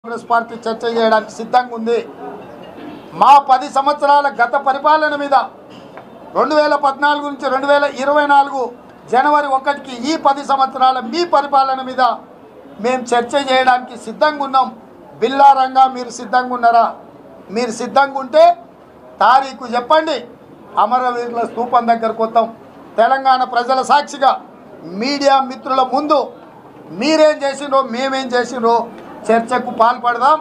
Congress party చర్చ చేయడానికి సిద్ధంగా ఉంది మా పది సంవత్సరాల గత పరిపాలన మీద రెండు వేల పద్నాలుగు నుంచి రెండు వేల ఇరవై నాలుగు జనవరి ఒకటికి ఈ పది సంవత్సరాల మీ పరిపాలన మీద మేము చర్చ చేయడానికి సిద్ధంగా ఉన్నాం బిల్లారంగా మీరు సిద్ధంగా ఉన్నారా మీరు సిద్ధంగా ఉంటే తారీఖు చెప్పండి అమరవీరుల స్తూపం దగ్గరకు వస్తాం తెలంగాణ ప్రజల సాక్షిగా మీడియా మిత్రుల ముందు మీరేం చేసిండ్రో మేమేం చేసిండ్రో చర్చకు పాల్పడదాం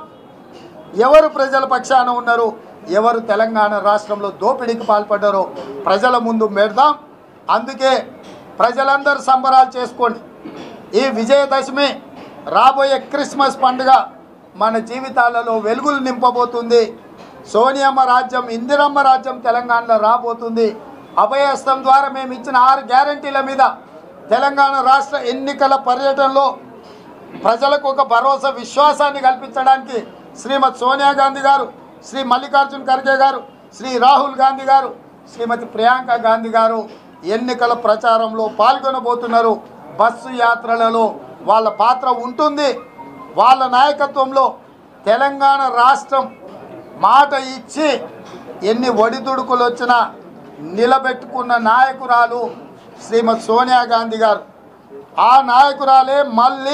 ఎవరు ప్రజల పక్షాన ఉన్నారు ఎవరు తెలంగాణ రాష్ట్రంలో దోపిడీకి పాల్పడ్డారో ప్రజల ముందు మెడదాం అందుకే ప్రజలందరూ సంబరాలు చేసుకోండి ఈ విజయదశమి రాబోయే క్రిస్మస్ పండుగ మన జీవితాలలో వెలుగులు నింపబోతుంది సోనియమ్మ రాజ్యం ఇందిరమ్మ రాజ్యం తెలంగాణలో రాబోతుంది అభయహస్తం ద్వారా మేము ఇచ్చిన ఆరు గ్యారంటీల మీద తెలంగాణ రాష్ట్ర ఎన్నికల పర్యటనలో ప్రజలకు ఒక భరోసా విశ్వాసాన్ని కల్పించడానికి శ్రీమతి సోనియా గాంధీ గారు శ్రీ మల్లికార్జున్ ఖర్గే గారు శ్రీ రాహుల్ గాంధీ గారు శ్రీమతి ప్రియాంక గాంధీ గారు ఎన్నికల ప్రచారంలో పాల్గొనబోతున్నారు బస్సు యాత్రలలో వాళ్ళ పాత్ర ఉంటుంది వాళ్ళ నాయకత్వంలో తెలంగాణ రాష్ట్రం మాట ఇచ్చి ఎన్ని ఒడిదుడుకులు వచ్చినా నిలబెట్టుకున్న నాయకురాలు శ్రీమతి సోనియా గాంధీ గారు ఆ నాయకురాలే మళ్ళీ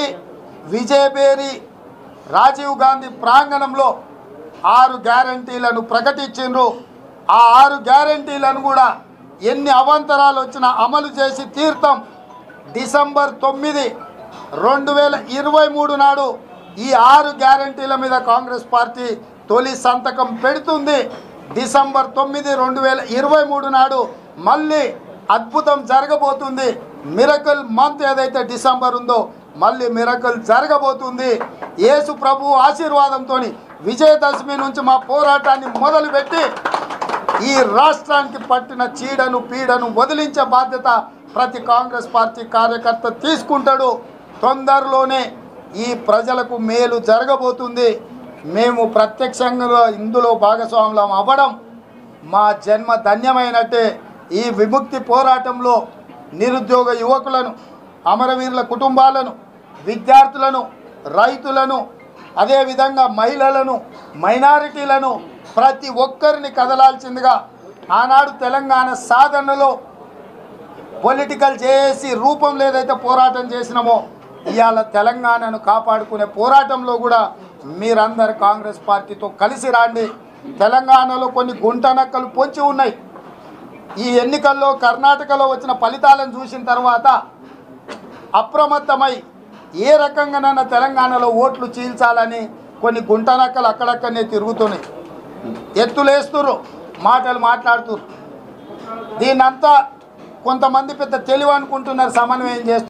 విజయబేరి రాజీవ్ గాంధీ ప్రాంగణంలో ఆరు గ్యారంటీలను ప్రకటించిండ్రు ఆ ఆరు గ్యారంటీలను కూడా ఎన్ని అవాంతరాలు వచ్చినా అమలు చేసి తీర్థం డిసెంబర్ తొమ్మిది రెండు వేల ఇరవై మూడు నాడు ఈ ఆరు గ్యారంటీల మీద కాంగ్రెస్ పార్టీ తొలి సంతకం పెడుతుంది డిసెంబర్ తొమ్మిది రెండు వేల ఇరవై మూడు నాడు మళ్ళీ అద్భుతం జరగబోతుంది మిరకల్ మంత్ ఏదైతే డిసెంబర్ ఉందో మళ్ళీ మిరకల్ జరగబోతుంది యేసు ప్రభు ఆశీర్వాదంతో విజయదశమి నుంచి మా పోరాటాన్ని మొదలుపెట్టి ఈ రాష్ట్రానికి పట్టిన చీడను పీడను వదిలించే బాధ్యత ప్రతి కాంగ్రెస్ పార్టీ కార్యకర్త తీసుకుంటాడు తొందరలోనే ఈ ప్రజలకు మేలు జరగబోతుంది మేము ప్రత్యక్షంగా ఇందులో భాగస్వాములం అవ్వడం మా జన్మ ధన్యమైనట్టే ఈ విముక్తి పోరాటంలో నిరుద్యోగ యువకులను అమరవీరుల కుటుంబాలను విద్యార్థులను రైతులను అదేవిధంగా మహిళలను మైనారిటీలను ప్రతి ఒక్కరిని కదలాల్సిందిగా ఆనాడు తెలంగాణ సాధనలో పొలిటికల్ చేసి రూపం లేదైతే పోరాటం చేసినామో ఇవాళ తెలంగాణను కాపాడుకునే పోరాటంలో కూడా మీరందరు కాంగ్రెస్ పార్టీతో కలిసి రాండి తెలంగాణలో కొన్ని గుంటనక్కలు పొంచి ఉన్నాయి ఈ ఎన్నికల్లో కర్ణాటకలో వచ్చిన ఫలితాలను చూసిన తర్వాత అప్రమత్తమై ఏ రకంగానైనా తెలంగాణలో ఓట్లు చీల్చాలని కొన్ని గుంటనక్కలు అక్కడక్కడనే తిరుగుతున్నాయి ఎత్తులేస్తుర్రు మాటలు మాట్లాడుతుర్రు దీన్నంతా కొంతమంది పెద్ద తెలివి అనుకుంటున్నారు సమన్వయం చేస్తున్నారు